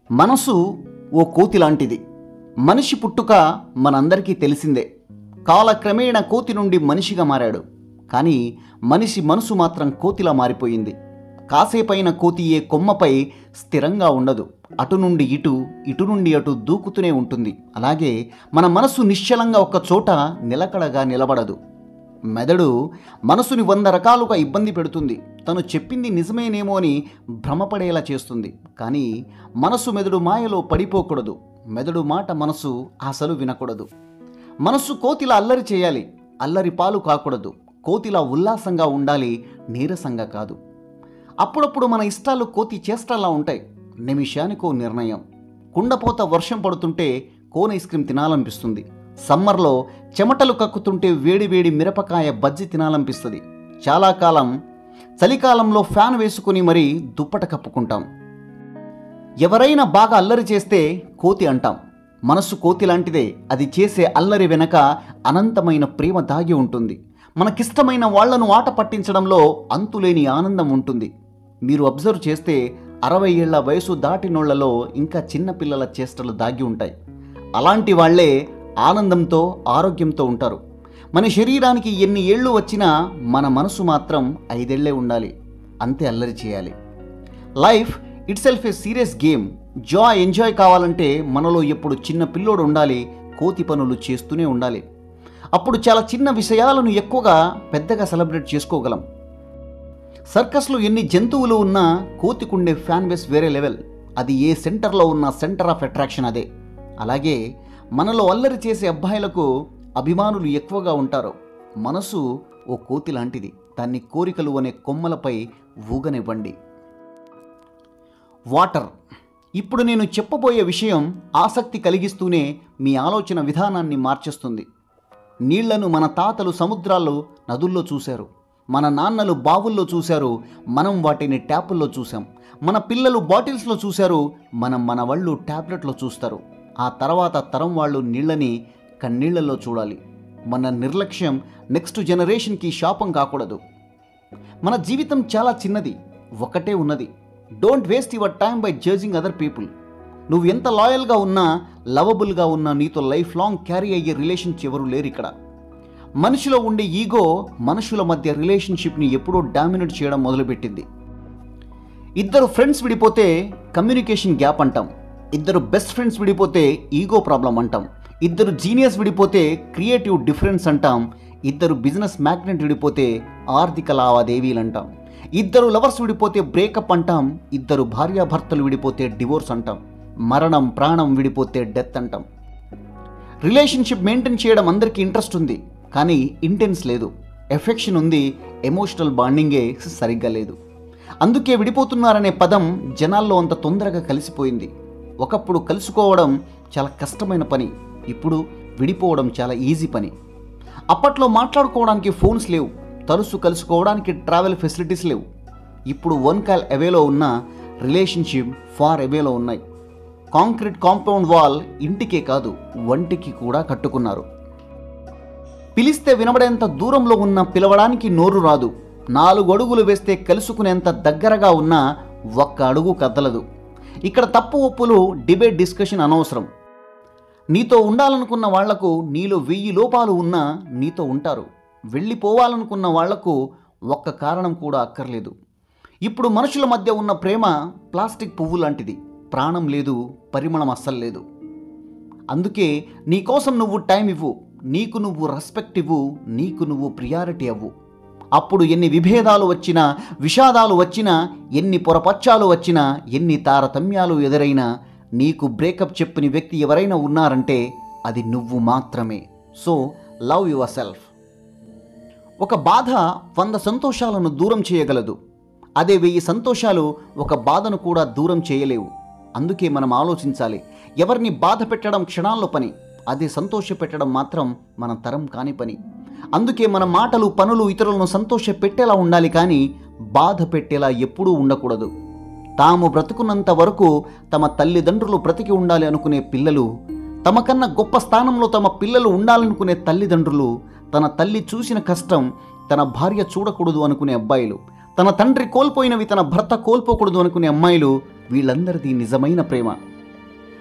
మనసు ఓ కోతి లాంటిది మనిషి పుట్టుక మనందరికీ తెలిసిందే కాలక్రమేణా కోతి నుండి మనిషిగా మారాడు కానీ మనిషి మనసు మాత్రం కోతిలా మారిపోయింది కాసేపైన కోతి ఏ కొమ్మపై స్థిరంగా ఉండదు అటు నుండి ఇటు ఇటు నుండి అటు దూకుతూనే ఉంటుంది అలాగే మన మనసు నిశ్చలంగా ఒక చోట నిలకడగా నిలబడదు మెదడు మనసుని వంద రకాలుగా ఇబ్బంది పెడుతుంది తను చెప్పింది నిజమేనేమో అని భ్రమపడేలా చేస్తుంది కానీ మనసు మెదడు మాయలో పడిపోకూడదు మెదడు మాట మనసు అసలు వినకూడదు మనసు కోతిలా అల్లరి చేయాలి అల్లరి పాలు కాకూడదు కోతిలా ఉల్లాసంగా ఉండాలి నీరసంగా కాదు అప్పుడప్పుడు మన ఇష్టాలు కోతి చేష్టలా ఉంటాయి నిమిషానికో నిర్ణయం కుండపోత వర్షం పడుతుంటే కోన్ ఐస్ క్రీమ్ తినాలనిపిస్తుంది సమ్మర్లో చెమటలు కక్కుతుంటే వేడి వేడి మిరపకాయ బజ్జి తినాలనిపిస్తుంది చాలా కాలం చలికాలంలో ఫ్యాన్ వేసుకుని మరీ దుప్పట కప్పుకుంటాం ఎవరైనా బాగా అల్లరి చేస్తే కోతి అంటాం మనసు కోతి లాంటిదే అది చేసే అల్లరి వెనక అనంతమైన ప్రేమ దాగి ఉంటుంది మనకిష్టమైన వాళ్లను ఆట పట్టించడంలో అంతులేని ఆనందం ఉంటుంది మీరు అబ్జర్వ్ చేస్తే అరవై ఏళ్ల వయసు దాటినోళ్లలో ఇంకా చిన్న పిల్లల చేష్టలు దాగి ఉంటాయి అలాంటి వాళ్లే ఆనందంతో ఆరోగ్యంతో ఉంటారు మన శరీరానికి ఎన్ని ఏళ్ళు వచ్చినా మన మనసు మాత్రం ఐదేళ్లే ఉండాలి అంతే అల్లరి చేయాలి life itself a serious game joy enjoy కావాలంటే మనలో ఎప్పుడు చిన్న పిల్లోడు ఉండాలి కోతి పనులు చేస్తూనే ఉండాలి అప్పుడు చాలా చిన్న విషయాలను ఎక్కువగా పెద్దగా సెలబ్రేట్ చేసుకోగలం సర్కస్లో ఎన్ని జంతువులు ఉన్నా కోతికుండే ఫ్యాన్ బేస్ వేరే లెవెల్ అది ఏ సెంటర్లో ఉన్న సెంటర్ ఆఫ్ అట్రాక్షన్ అదే అలాగే మనలో అల్లరి చేసే అబ్బాయిలకు అభిమానులు ఎక్కువగా ఉంటారు మనసు ఓ కోతి లాంటిది దాన్ని కోరికలు అనే కొమ్మలపై ఊగనివ్వండి వాటర్ ఇప్పుడు నేను చెప్పబోయే విషయం ఆసక్తి కలిగిస్తూనే మీ ఆలోచన విధానాన్ని మార్చేస్తుంది నీళ్లను మన తాతలు సముద్రాల్లో నదుల్లో చూశారు మన నాన్నలు బావుల్లో చూశారు మనం వాటిని ట్యాపుల్లో చూసాం మన పిల్లలు బాటిల్స్లో చూశారు మనం మన వాళ్ళు ట్యాబ్లెట్లో చూస్తారు ఆ తర్వాత తరం వాళ్ళు నీళ్ళని కన్నీళ్లలో చూడాలి మన నిర్లక్ష్యం నెక్స్ట్ జనరేషన్కి శాపం కాకూడదు మన జీవితం చాలా చిన్నది ఒకటే ఉన్నది don't waste your time by judging other people నువ్వు ఎంత లాయల్గా ఉన్నా లవబుల్గా ఉన్నా నీతో లైఫ్ లాంగ్ క్యారీ అయ్యే రిలేషన్స్ ఎవరు లేరు ఇక్కడ మనిషిలో ఉండే ఈగో మనుషుల మధ్య రిలేషన్షిప్ని ఎప్పుడో డామినేట్ చేయడం మొదలుపెట్టింది ఇద్దరు ఫ్రెండ్స్ విడిపోతే కమ్యూనికేషన్ గ్యాప్ అంటాం ఇద్దరు బెస్ట్ ఫ్రెండ్స్ విడిపోతే ఈగో ప్రాబ్లం అంటాం ఇద్దరు జీనియస్ విడిపోతే క్రియేటివ్ డిఫరెన్స్ అంటాం ఇద్దరు బిజినెస్ మ్యాగ్నెట్ విడిపోతే ఆర్థిక లావాదేవీలు అంటాం ఇద్దరు లవర్స్ విడిపోతే బ్రేకప్ అంటాం ఇద్దరు భార్యాభర్తలు విడిపోతే డివోర్స్ అంటాం మరణం ప్రాణం విడిపోతే డెత్ అంటాం రిలేషన్షిప్ మెయింటైన్ చేయడం అందరికీ ఇంట్రెస్ట్ ఉంది కానీ ఇంటెన్స్ లేదు ఎఫెక్షన్ ఉంది ఎమోషనల్ బాండింగే సరిగ్గా లేదు అందుకే విడిపోతున్నారనే పదం జనాల్లో అంత తొందరగా కలిసిపోయింది ఒకప్పుడు కలుసుకోవడం చాలా కష్టమైన పని ఇప్పుడు విడిపోవడం చాలా ఈజీ పని అప్పట్లో మాట్లాడుకోవడానికి ఫోన్స్ లేవు తరచు కలుసుకోవడానికి ట్రావెల్ ఫెసిలిటీస్ లేవు ఇప్పుడు వన్ కాల్ అవేలో ఉన్న రిలేషన్షిప్ ఫార్ అవేలో ఉన్నాయి కాంక్రీట్ కాంపౌండ్ వాల్ ఇంటికే కాదు వంటికి కూడా కట్టుకున్నారు పిలిస్తే వినబడేంత దూరంలో ఉన్న పిలవడానికి నోరు రాదు నాలుగు అడుగులు వేస్తే కలుసుకునేంత దగ్గరగా ఉన్న ఒక్క అడుగు కదలదు ఇక్కడ తప్పు ఒప్పులు డిబేట్ డిస్కషన్ అనవసరం నీతో ఉండాలనుకున్న వాళ్లకు నీలో వెయ్యి లోపాలు ఉన్నా నీతో ఉంటారు వెళ్ళిపోవాలనుకున్న వాళ్లకు ఒక్క కారణం కూడా అక్కర్లేదు ఇప్పుడు మనుషుల మధ్య ఉన్న ప్రేమ ప్లాస్టిక్ పువ్వు లాంటిది ప్రాణం లేదు పరిమళం అస్సలు లేదు అందుకే నీకోసం నువ్వు టైం ఇవ్వు నీకు నువ్వు రెస్పెక్ట్ ఇవ్వు నీకు నువ్వు ప్రియారిటీ అవ్వు అప్పుడు ఎన్ని విభేదాలు వచ్చినా విషాదాలు వచ్చినా ఎన్ని పొరపచ్చాలు వచ్చినా ఎన్ని తారతమ్యాలు ఎదురైనా నీకు బ్రేకప్ చెప్పిన వ్యక్తి ఎవరైనా ఉన్నారంటే అది నువ్వు మాత్రమే సో లవ్ యువర్ సెల్ఫ్ ఒక బాధ వంద సంతోషాలను దూరం చేయగలదు అదే వెయ్యి సంతోషాలు ఒక బాధను కూడా దూరం చేయలేవు అందుకే మనం ఆలోచించాలి ఎవరిని బాధ పెట్టడం క్షణాల్లో పని అదే సంతోష పెట్టడం మాత్రం మన తరం కాని పని అందుకే మన మాటలు పనులు ఇతరులను సంతోష పెట్టేలా ఉండాలి కానీ బాధ పెట్టేలా ఎప్పుడూ ఉండకూడదు తాము బ్రతుకున్నంత వరకు తమ తల్లిదండ్రులు బ్రతికి ఉండాలి అనుకునే పిల్లలు తమకన్నా గొప్ప స్థానంలో తమ పిల్లలు ఉండాలనుకునే తల్లిదండ్రులు తన తల్లి చూసిన కష్టం తన భార్య చూడకూడదు అనుకునే అబ్బాయిలు తన తండ్రి కోల్పోయినవి తన భర్త కోల్పోకూడదు అనుకునే అమ్మాయిలు వీళ్ళందరిది నిజమైన ప్రేమ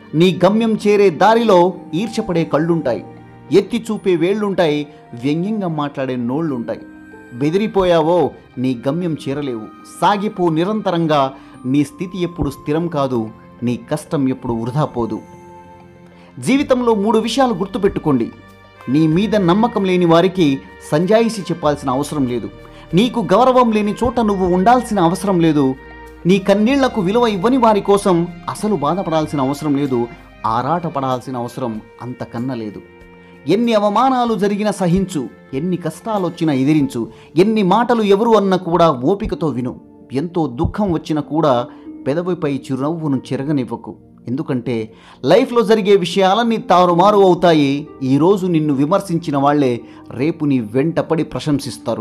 నీ గమ్యం చేరే దారిలో ఈర్చపడే కళ్ళుంటాయి ఎత్తి చూపే వేళ్ళుంటాయి వ్యంగ్యంగా మాట్లాడే నోళ్ళుంటాయి బెదిరిపోయావో నీ గమ్యం చేరలేవు సాగిపో నిరంతరంగా నీ స్థితి ఎప్పుడు స్థిరం కాదు నీ కష్టం ఎప్పుడు వృధా పోదు జీవితంలో మూడు విషయాలు గుర్తుపెట్టుకోండి నీ మీద నమ్మకం లేని వారికి సంజాయిషి చెప్పాల్సిన అవసరం లేదు నీకు గౌరవం లేని చోట నువ్వు ఉండాల్సిన అవసరం లేదు నీ కన్నీళ్లకు విలువ ఇవ్వని వారి కోసం అసలు బాధపడాల్సిన అవసరం లేదు ఆరాటపడాల్సిన అవసరం అంతకన్నా లేదు ఎన్ని అవమానాలు జరిగినా సహించు ఎన్ని కష్టాలొచ్చినా ఎదిరించు ఎన్ని మాటలు ఎవరు అన్నా కూడా ఓపికతో విను ఎంతో దుఃఖం వచ్చినా కూడా పెదవిపై చిరునవ్వును చెరగనివ్వకు ఎందుకంటే లైఫ్లో జరిగే విషయాలన్నీ తారుమారు అవుతాయి ఈరోజు నిన్ను విమర్శించిన వాళ్ళే రేపు నీ వెంటపడి ప్రశంసిస్తారు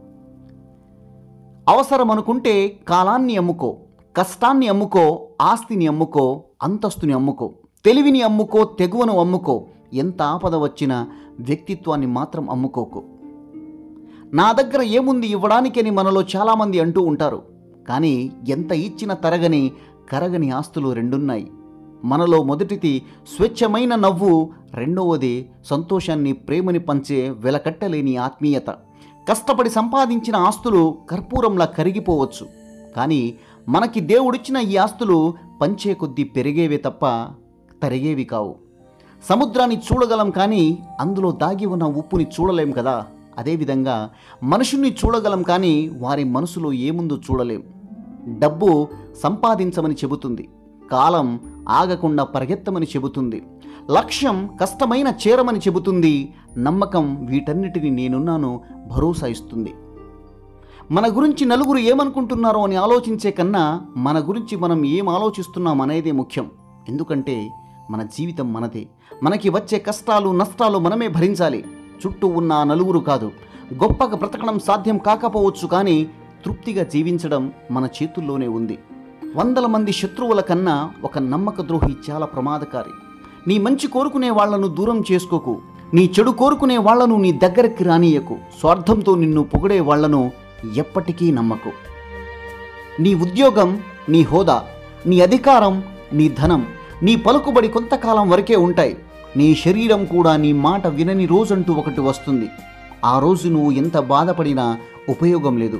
అవసరం అనుకుంటే కాలాన్ని అమ్ముకో కష్టాన్ని అమ్ముకో ఆస్తిని అమ్ముకో అంతస్తుని అమ్ముకో తెలివిని అమ్ముకో తెగువను అమ్ముకో ఎంత ఆపద వచ్చినా వ్యక్తిత్వాన్ని మాత్రం అమ్ముకోకు నా దగ్గర ఏముంది ఇవ్వడానికని మనలో చాలామంది అంటూ ఉంటారు కానీ ఎంత ఇచ్చిన తరగని కరగని ఆస్తులు రెండున్నాయి మనలో మొదటిది స్వచ్ఛమైన నవ్వు రెండవది సంతోషాన్ని ప్రేమని పంచే వెలకట్టలేని ఆత్మీయత కష్టపడి సంపాదించిన ఆస్తులు కర్పూరంలా కరిగిపోవచ్చు కానీ మనకి దేవుడిచ్చిన ఈ ఆస్తులు పంచే కొద్దీ పెరిగేవే తప్ప తరిగేవి కావు సముద్రాన్ని చూడగలం కానీ అందులో దాగి ఉన్న ఉప్పుని చూడలేం కదా అదేవిధంగా మనుషుల్ని చూడగలం కానీ వారి మనసులో ఏముందో చూడలేం డబ్బు సంపాదించమని చెబుతుంది కాలం ఆగకుండా పరిగెత్తమని చెబుతుంది లక్ష్యం కష్టమైన చేరమని చెబుతుంది నమ్మకం వీటన్నిటిని నేనున్నాను భరోసా ఇస్తుంది మన గురించి నలుగురు ఏమనుకుంటున్నారో అని ఆలోచించే కన్నా మన గురించి మనం ఏం ఆలోచిస్తున్నాం అనేదే ముఖ్యం ఎందుకంటే మన జీవితం మనదే మనకి వచ్చే కష్టాలు నష్టాలు మనమే భరించాలి చుట్టూ ఉన్న ఆ నలుగురు కాదు గొప్పగా బ్రతకడం సాధ్యం కాకపోవచ్చు కానీ తృప్తిగా జీవించడం మన చేతుల్లోనే ఉంది వందల మంది శత్రువుల కన్నా ఒక నమ్మక ద్రోహి చాలా ప్రమాదకారి నీ మంచి కోరుకునే వాళ్లను దూరం చేసుకోకు నీ చెడు కోరుకునే వాళ్లను నీ దగ్గరికి రానియకు స్వార్థంతో నిన్ను పొగిడే వాళ్లను ఎప్పటికీ నమ్మకు నీ ఉద్యోగం నీ హోదా నీ అధికారం నీ ధనం నీ పలుకుబడి కొంతకాలం వరకే ఉంటాయి నీ శరీరం కూడా నీ మాట వినని రోజంటూ ఒకటి వస్తుంది ఆ రోజు నువ్వు ఎంత బాధపడినా ఉపయోగం లేదు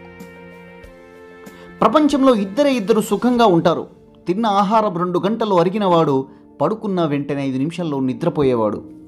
ప్రపంచంలో ఇద్దరే ఇద్దరు సుఖంగా ఉంటారు తిన్న ఆహారం రెండు గంటలు అరిగినవాడు పడుకున్న వెంటనే ఐదు నిమిషాల్లో నిద్రపోయేవాడు